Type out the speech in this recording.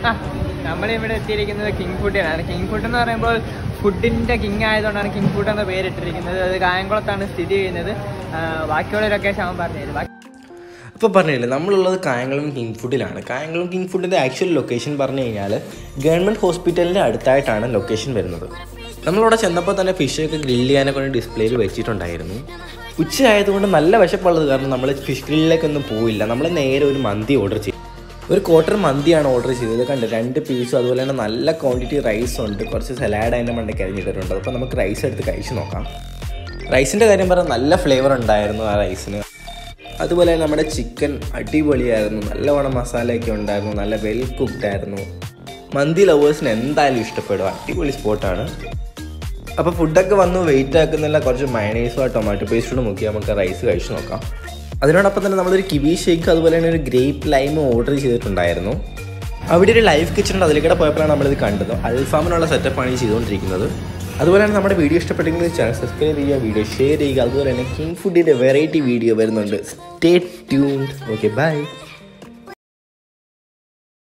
ആ നമ്മളിവിടെ എത്തിയിരിക്കുന്നത് കിങ് ഫുഡിലാണ് കിങ് ഫുഡ് എന്ന് പറയുമ്പോൾ ഫുഡിൻ്റെ കിങ് ആയതുകൊണ്ടാണ് കിങ് ഫുഡ് എന്ന പേരിട്ടിരിക്കുന്നത് അത് കായംകുളത്താണ് സ്ഥിതി ചെയ്യുന്നത് ആ, ബാക്കിയുള്ള ലൊക്കേഷൻ അവൻ പറഞ്ഞുതരും ബാക്കി അപ്പോൾ പറഞ്ഞില്ലേ നമ്മളുള്ളത് കായംകുളം കിങ് ഫുഡിലാണ് കായംകുളം കിങ് ഫുഡിൻ്റെ ആക്ച്വൽ ലൊക്കേഷൻ പറഞ്ഞു കഴിഞ്ഞാൽ ഗവൺമെൻറ് ഹോസ്പിറ്റലിൻ്റെ അടുത്തായിട്ടാണ് ലൊക്കേഷൻ വരുന്നത് നമ്മളവിടെ ചെന്നപ്പോൾ തന്നെ ഫിഷൊക്കെ ഗ്രില്ല് ചെയ്യാനൊക്കെ കൊണ്ട് ഡിസ്പ്ലേയിൽ വെച്ചിട്ടുണ്ടായിരുന്നു ഉച്ച ആയതുകൊണ്ട് നല്ല വിശപ്പുള്ളത് കാരണം നമ്മൾ ഫിഷ് ഗ്രില്ലിലേക്കൊന്നും പോയില്ല നമ്മൾ നേരെ ഒരു മന്തി ഓർഡർ ചെയ്തു ഒരു ക്വാർട്ടർ മന്തിയാണ് ഓർഡർ ചെയ്തത് കണ്ട് രണ്ട് പീസും അതുപോലെ തന്നെ നല്ല ക്വാണ്ടിറ്റി റൈസ് ഉണ്ട് കുറച്ച് സലാഡ് അതിൻ്റെ മണ്ടയ്ക്ക് അരിഞ്ഞിട്ടുണ്ട് അപ്പോൾ നമുക്ക് റൈസ് എടുത്ത് കഴിച്ച് നോക്കാം റൈസിൻ്റെ കാര്യം പറഞ്ഞാൽ നല്ല ഫ്ലേവർ ഉണ്ടായിരുന്നു ആ റൈസിന് അതുപോലെ തന്നെ നമ്മുടെ ചിക്കൻ അടിപൊളിയായിരുന്നു നല്ലവണ്ണം മസാലയൊക്കെ ഉണ്ടായിരുന്നു നല്ല വെൽ കുക്ക്ഡ് ആയിരുന്നു മന്തി ലവേഴ്സിന് എന്തായാലും ഇഷ്ടപ്പെടും അടിപൊളി സ്പോട്ടാണ് അപ്പോൾ ഫുഡൊക്കെ വന്ന് വെയിറ്റ് ആക്കുന്നില്ല കുറച്ച് മയണൈസും ടൊമാറ്റോ പേസ്റ്റോട് മുക്കി നമുക്ക് റൈസ് കഴിച്ച് നോക്കാം അതിനോടൊപ്പം തന്നെ നമ്മളൊരു കിവി ഷേക്ക് അതുപോലെ തന്നെ ഒരു ഗ്രേപ്പ് ലൈം ഓർഡർ ചെയ്തിട്ടുണ്ടായിരുന്നു അവിടെ ഒരു ലൈവ് കിച്ചൺ ഉണ്ട് അതിലേക്കൂടെ പോയപ്പോഴാണ് നമ്മളിത് കണ്ടത് അൽഫാമിനുള്ള സെറ്റപ്പാണ് ഈ ചെയ്തുകൊണ്ടിരിക്കുന്നത് അതുപോലെ തന്നെ നമ്മുടെ വീഡിയോ ഇഷ്ടപ്പെട്ടെങ്കിൽ ചാനൽ സബ്സ്ക്രൈബ് ചെയ്യുക വീഡിയോ ഷെയർ ചെയ്യുക അതുപോലെ തന്നെ കിങ് ഫുഡിൻ്റെ വെറൈറ്റി വീഡിയോ വരുന്നുണ്ട് സ്റ്റേ ട്യൂൺഡ് ഓക്കെ ബൈ